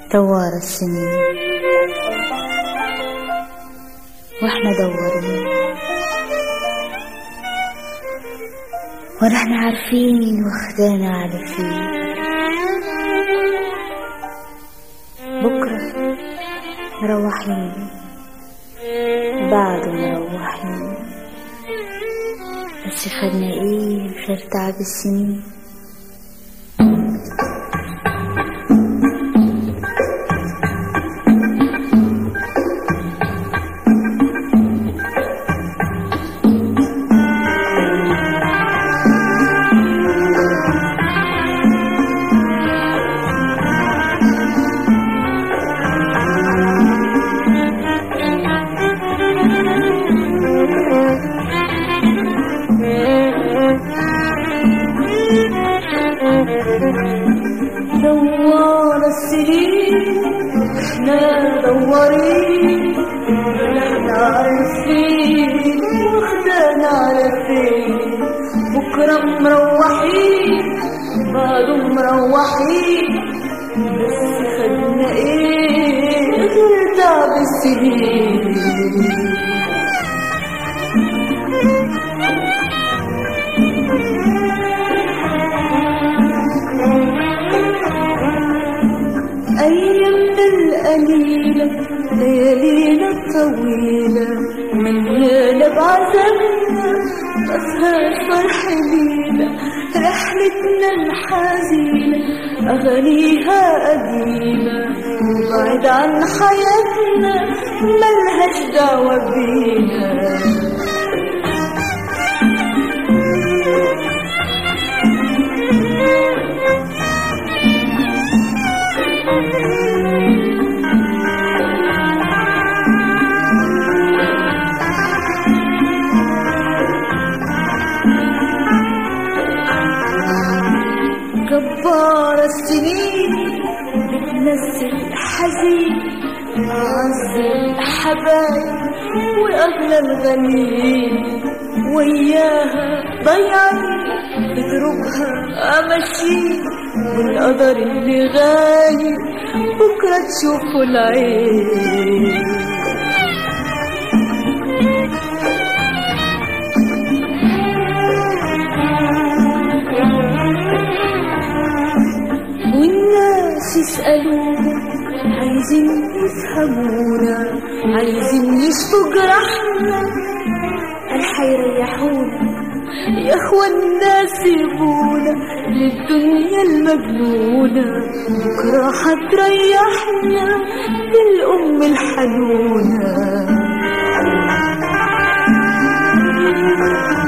دوار السنين واحنا دورين ونحن عارفين واخدانا على فين بكرة مروحين بعده مروحين بس خدنا ايه غير تعب السنين دوار السنين احنا دوارين احنا عارفين واخدانا على فين بكرة مروحين بعده مروحين بس خدنا ايه غير تعب السنين أيامنا القليلة ليالينا الطويلة مليانة بعذابنا مفيهاش فرح لينا رحلتنا الحزينة أغانيها قديمة وبعد عن حياتنا ملهاش دعوة بينا جبار السنين بتنزل الحزين أعز الحبايب وأغلى الغنيين وياها ضيعين بضربها أمشي والقدر اللي غالي بكرة تشوفه العين والناس يسألونا عايزين يفهمونا عايزين يشفوا جرحنا قال حيريحونا يا اخوانا سيبونا للدنيا المجنونة بكرة هتريحنا بالأم الحنونة